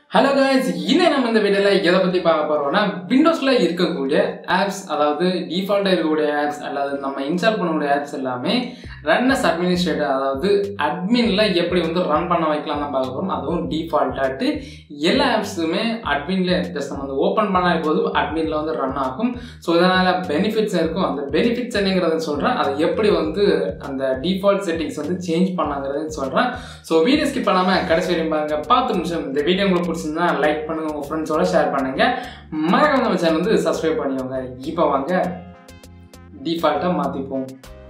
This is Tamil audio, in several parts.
ஹலோ guys இன்னும் நம்ம இந்த வீடியோவில் எதை பற்றி பார்க்க போகிறோம்னா விண்டோஸில் இருக்கக்கூடிய ஆப்ஸ் அதாவது டிஃபால்ட்டாக இருக்கக்கூடிய ஆப்ஸ் அல்லது நம்ம இன்ஸ்டால் பண்ணக்கூடிய ஆப்ஸ் எல்லாமே ரன்னஸ் அட்மினிஸ்ட்ரேட்டர் அதாவது அட்மினில் எப்படி வந்து ரன் பண்ண வைக்கலாம் தான் பார்க்க போகிறோம் அதுவும் டிஃபால்ட்டாட்டு எல்லா ஆப்ஸுமே அட்மினில் ஜஸ்ட் நம்ம வந்து ஓப்பன் பண்ணால் போதும் அட்மினில் வந்து ரன் ஆகும் ஸோ இதனால் பெனிஃபிட்ஸ் இருக்கும் அந்த பெனிஃபிட்ஸ் என்னங்கிறத சொல்கிறேன் அதை எப்படி வந்து அந்த டிஃபால்ட் செட்டிங்ஸ் வந்து சேஞ்ச் பண்ணாங்கிறதையும் சொல்கிறேன் ஸோ வீடியோ ஸ்கிப் பண்ணாமல் கடைசி வரையும் பாருங்க பார்த்து நிமிஷம் இந்த வீடியோ உங்களுக்கு பிடிச்சிருந்தா லைக் பண்ணுங்க உங்கள் ஃப்ரெண்ட்ஸோட ஷேர் பண்ணுங்க மறக்காம நம்ம சேனல் வந்து சப்ஸ்கிரைப் பண்ணிக்கோங்க இப்போ வாங்க டிஃபால்ட்டாக மாற்றிப்போம்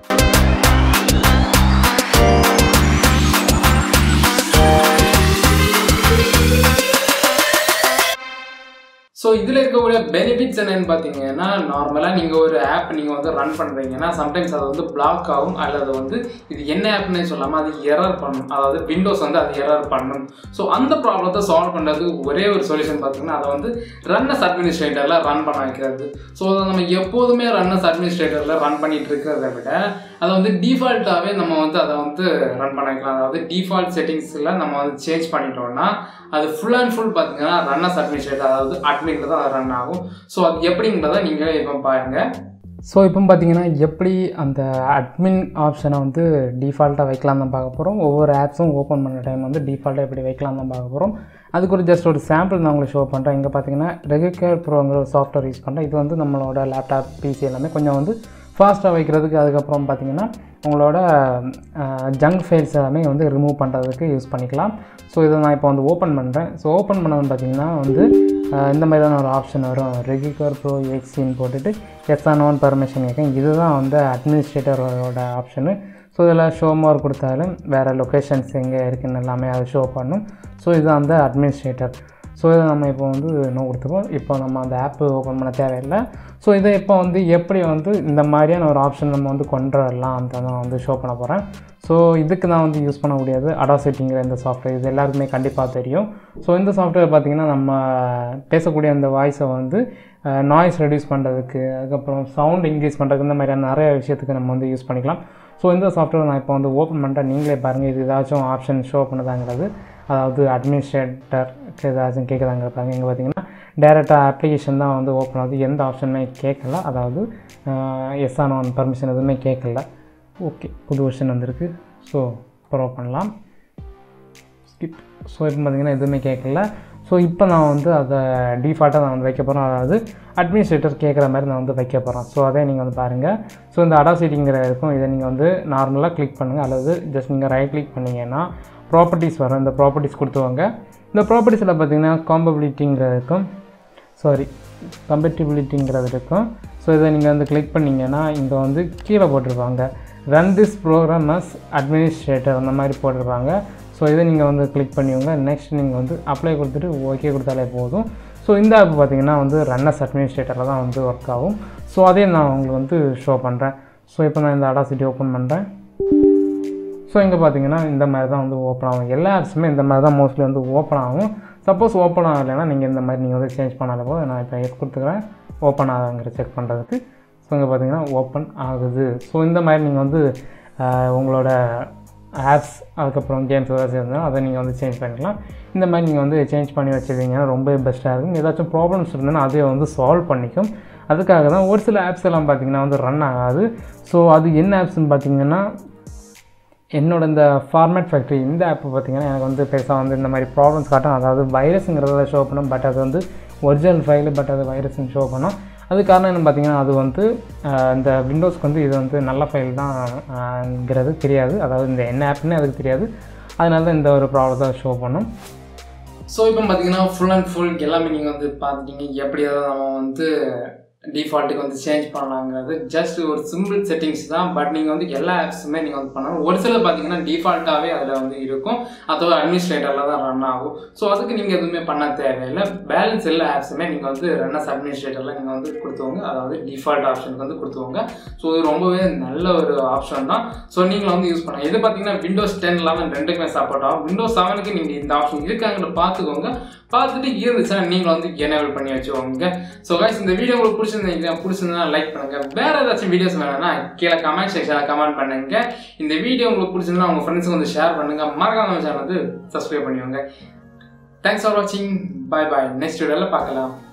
ஸோ இதில் இருக்கக்கூடிய பெனிஃபிட்ஸ் என்னன்னு பார்த்தீங்கன்னா நார்மலாக நீங்கள் ஒரு ஆப் நீங்கள் வந்து ரன் பண்ணுறீங்கன்னா சம்டைம்ஸ் அது வந்து பிளாக் ஆகும் அல்லது வந்து இது என்ன ஆப்னே சொல்லாமல் அது எரர் பண்ணும் அதாவது விண்டோஸ் வந்து அது எரர் பண்ணும் ஸோ அந்த ப்ராப்ளத்தை சால்வ் பண்ணுறதுக்கு ஒரே ஒரு சொல்யூஷன் பார்த்தீங்கன்னா அதை வந்து ரன்னஸ் அட்மினிஸ்ட்ரேட்டரில் ரன் பண்ண வைக்கிறது ஸோ அதை நம்ம எப்போதுமே ரன்னஸ் அட்மினிஸ்ட்ரேட்டரில் ரன் பண்ணிட்டு இருக்கிறத விட அதை வந்து டிஃபால்ட்டாகவே நம்ம வந்து அதை வந்து ரன் பண்ண வைக்கலாம் அதாவது டிஃபால்ட் செட்டிங்ஸில் நம்ம வந்து சேஞ்ச் பண்ணிட்டோம்னா அது ஃபுல் அண்ட் ஃபுல் பார்த்தீங்கன்னா ரன்னஸ் அட்மினிஸ்ட்ரேட்டர் அதாவது அட்மினில் தான் ரன் ஆகும் ஸோ அது எப்படிங்கிறத நீங்கள் இப்போ பாருங்கள் ஸோ இப்போ பார்த்தீங்கன்னா எப்படி அந்த அட்மின் ஆப்ஷனை வந்து டிஃபால்ட்டாக வைக்கலாம் தான் பார்க்க போகிறோம் ஒவ்வொரு ஆப்ஸும் ஓப்பன் பண்ண டைம் வந்து டிஃபால்ட்டாக எப்படி வைக்கலாம் தான் பார்க்க போகிறோம் அதுக்கு ஒரு ஜஸ்ட் ஒரு சாம்பிள் நான் உங்களுக்கு ஷோ பண்ணுறேன் இங்கே பார்த்தீங்கன்னா ரெகுலர் ப்ரோங்கிற ஒரு சாஃப்ட்வேர் யூஸ் பண்ணுறேன் இது வந்து நம்மளோட லேப்டாப் பிசி எல்லாமே கொஞ்சம் வந்து ஃபாஸ்ட்டாக வைக்கிறதுக்கு அதுக்கப்புறம் பார்த்தீங்கன்னா உங்களோட ஜங்க் ஃபைல்ஸ் எல்லாமே வந்து ரிமூவ் பண்ணுறதுக்கு யூஸ் பண்ணிக்கலாம் ஸோ இதை நான் இப்போ வந்து ஓப்பன் பண்ணுறேன் ஸோ ஓப்பன் பண்ணது பார்த்தீங்கன்னா வந்து அஹ், இந்த மாதிரியான ஒரு ஆப்ஷன் வரும் ரெகுலர் ப்ரோ எக்ஸின்னு போட்டுட்டு எஸ் ஆன் ஒன் பர்மிஷன் கேட்கும் இதுதான் வந்து அட்மினிஸ்ட்ரேட்டரோட ஆப்ஷனு ஸோ இதில் ஷோ மோர் கொடுத்தாலும் வேறு லொக்கேஷன்ஸ் எங்கே இருக்குன்னு எல்லாமே அதை ஷோ பண்ணும் ஸோ இதுதான் அந்த அட்மினிஸ்ட்ரேட்டர் ஸோ இதை நம்ம இப்போ வந்து இன்னும் கொடுத்துப்போம் இப்போ நம்ம அந்த ஆப்பு ஓப்பன் பண்ண தேவையில்லை ஸோ இதை இப்போ வந்து எப்படி வந்து இந்த மாதிரியான ஒரு ஆப்ஷன் நம்ம வந்து கொண்டு வரலாம் அந்த நான் வந்து ஷோ பண்ண போகிறேன் ஸோ இதுக்கு நான் வந்து யூஸ் பண்ண முடியாது அடாசிட்டிங்கிற இந்த சாஃப்ட்வேர் இது எல்லாருக்குமே கண்டிப்பாக தெரியும் ஸோ இந்த சாஃப்ட்வேர் பார்த்திங்கன்னா நம்ம பேசக்கூடிய அந்த வாய்ஸை வந்து நாய்ஸ் ரெடியூஸ் பண்ணுறதுக்கு அதுக்கப்புறம் சவுண்ட் இன்க்ரீஸ் பண்ணுறதுக்கு இந்த மாதிரியான நிறைய விஷயத்துக்கு நம்ம வந்து யூஸ் பண்ணிக்கலாம் ஸோ இந்த சாஃப்ட்வேர் நான் இப்போ வந்து ஓப்பன் பண்ணிட்டேன் நீங்களே பாருங்கள் இது ஏதாச்சும் ஆப்ஷன் ஷோ பண்ணுதாங்கிறது அதாவது அட்மினிஸ்ட்ரேட்டருக்கு ஏதாச்சும் கேட்குதாங்க பாருங்க இங்கே பார்த்தீங்கன்னா டேரெக்டாக அப்ளிகேஷன் தான் வந்து ஓப்பன் ஆகுது எந்த ஆப்ஷனுமே கேட்கல அதாவது எஸ் ஆன் ஒன் பர்மிஷன் எதுவுமே கேட்கல ஓகே புது வெர்ஷன் வந்திருக்கு ஸோ ப்ரோ பண்ணலாம் ஸ்கிப் ஸோ இப்போ பார்த்தீங்கன்னா எதுவுமே கேட்கல ஸோ இப்போ நான் வந்து அதை டிஃபால்ட்டாக நான் வந்து வைக்க போகிறேன் அதாவது அட்மினிஸ்ட்ரேட்டர் கேட்குற மாதிரி நான் வந்து வைக்க போகிறேன் ஸோ அதே நீங்கள் வந்து பாருங்கள் ஸோ இந்த அடாசிட்டிங்கிற இருக்கும் இதை நீங்கள் வந்து நார்மலாக கிளிக் பண்ணுங்கள் அல்லது ஜஸ்ட் நீங்கள் ரைட் கிளிக் பண்ணிங்கன்னா ப்ராப்பர்ட்டிஸ் வரும் இந்த ப்ராப்பர்ட்டிஸ் கொடுத்துவாங்க இந்த ப்ராப்பர்ட்டிஸில் பார்த்தீங்கன்னா காம்பபிலிட்டிங்கிறது இருக்கும் சாரி கம்பெட்டிபிலிட்டிங்கிறது இருக்கும் ஸோ இதை நீங்கள் வந்து கிளிக் பண்ணிங்கன்னா இங்கே வந்து கீழே போட்டிருப்பாங்க run this program as administrator அந்த மாதிரி போட்டிருப்பாங்க ஸோ இதை நீங்கள் வந்து கிளிக் பண்ணிவங்க நெக்ஸ்ட் நீங்கள் வந்து அப்ளை கொடுத்துட்டு ஓகே கொடுத்தாலே போதும் ஸோ இந்த ஆப் பார்த்தீங்கன்னா வந்து ரன்னஸ் அட்மினிஸ்ட்ரேட்டரில் தான் வந்து ஒர்க் ஆகும் ஸோ அதே நான் உங்களுக்கு வந்து ஷோ பண்ணுறேன் ஸோ இப்போ நான் இந்த அடாசிட்டி ஓப்பன் பண்ணுறேன் ஸோ இங்கே பார்த்தீங்கன்னா இந்த மாதிரி தான் வந்து ஓப்பன் ஆகும் எல்லா ஆப்ஸுமே இந்த மாதிரி தான் மோஸ்ட்லி வந்து ஓப்பன் ஆகும் சப்போஸ் ஓப்பன் ஆகலைன்னா நீங்கள் இந்த மாதிரி நீங்கள் வந்து சேஞ்ச் பண்ணாத போது நான் இப்போ எஸ் கொடுத்துக்கிறேன் ஓப்பன் ஆகுங்கிற செக் பண்ணுறதுக்கு ஸோ இங்கே பார்த்தீங்கன்னா ஓப்பன் ஆகுது ஸோ இந்த மாதிரி நீங்கள் வந்து ஆஹ், உங்களோட ஆப்ஸ் அதுக்கப்புறம் கேம்ஸ் ஏதாச்சும் இருந்தால் அதை நீங்கள் வந்து சேஞ்ச் பண்ணிக்கலாம் இந்த மாதிரி நீங்கள் வந்து சேஞ்ச் பண்ணி வச்சுருந்தீங்கன்னா ரொம்ப பெஸ்ட்டாக இருக்கும் ஏதாச்சும் ப்ராப்ளம்ஸ் இருந்ததுன்னா அதை வந்து சால்வ் பண்ணிக்கும் அதுக்காக தான் ஒரு சில ஆப்ஸ் எல்லாம் பார்த்தீங்கன்னா வந்து ரன் ஆகாது ஸோ அது என்ன ஆப்ஸ்ன்னு பார்த்தீங்கன்னா என்னோட இந்த ஃபார்மேட் ஃபேக்ட்ரி இந்த ஆப் பார்த்தீங்கன்னா எனக்கு வந்து பெருசாக வந்து இந்த மாதிரி ப்ராப்ளம்ஸ் காட்டும் அதாவது வைரஸுங்கிறத ஷோ பண்ணும் பட் அது வந்து ஒரிஜினல் ஃபைலு பட் அது வைரஸ்ன்னு ஷோ பண்ணும் அது காரணம் என்ன பார்த்தீங்கன்னா அது வந்து ஆஹ், இந்த விண்டோஸ்க்கு வந்து இது வந்து நல்ல ஃபைல் தான்ங்கிறது தெரியாது அதாவது இந்த என்ன ஆப்னு அதுக்கு தெரியாது அதனால தான் இந்த ஒரு ப்ராப்ளத்தை ஷோ பண்ணும் ஸோ இப்போ பார்த்தீங்கன்னா ஃபுல் அண்ட் ஃபுல் எல்லாமே நீங்கள் வந்து பார்த்துட்டீங்க எப்படி அதை நம்ம வந்து டிஃபால்ட்டுக்கு வந்து சேஞ்ச் பண்ணலாங்கிறது ஜஸ்ட் ஒரு சிம்பிள் செட்டிங்ஸ் தான் பட் நீங்கள் வந்து எல்லா ஆப்ஸுமே நீங்கள் வந்து பண்ணணும் ஒரு சிலர் பார்த்தீங்கன்னா டிஃபால்ட்டாகவே அதில் வந்து இருக்கும் அதோட அட்மினிஸ்ட்ரேட்டரில் தான் ரன் ஆகும் ஸோ அதுக்கு நீங்கள் எதுவுமே பண்ண தேவையில்லை பேலன்ஸ் எல்லா ஆப்ஸுமே நீங்கள் வந்து ரன்னஸ் அட்மினிஸ்ட்ரேட்டரில் நீங்கள் வந்து கொடுத்துவோங்க அதாவது டிஃபால்ட் ஆப்ஷனுக்கு வந்து கொடுத்துவோங்க ஸோ இது ரொம்பவே நல்ல ஒரு ஆப்ஷன் தான் ஸோ நீங்கள் வந்து யூஸ் பண்ணுங்க இது பார்த்தீங்கன்னா விண்டோஸ் டென் லெவன் ரெண்டுக்குமே சப்போர்ட் ஆகும் விண்டோஸ் செவனுக்கு நீங்கள் இந்த ஆப்ஷன் இருக்காங்கன்னு பார்த்துக்கோங்க பார்த்துட்டு இருந்துச்சுன்னா நீங்கள் வந்து எனேபிள் பண்ணி வச்சுக்கோங்க ஸோ கைஸ் இந்த வீடியோ உங்களுக்கு பிடிச்சிருந்தீங்க பிடிச்சிருந்தா லைக் பண்ணுங்க வேற ஏதாச்சும் வீடியோஸ் வேணும்னா கீழே கமெண்ட் செக்ஷனில் கமெண்ட் பண்ணுங்க இந்த வீடியோ உங்களுக்கு பிடிச்சிருந்தா உங்கள் ஃப்ரெண்ட்ஸுக்கு வந்து ஷேர் பண்ணுங்க மறக்காம சேனல் வந்து சப்ஸ்கிரைப் பண்ணிக்கோங்க தேங்க்ஸ் ஃபார் வாட்சிங் பாய் பாய் நெக்ஸ்ட் வீடியோவில் பார்க்கலாம்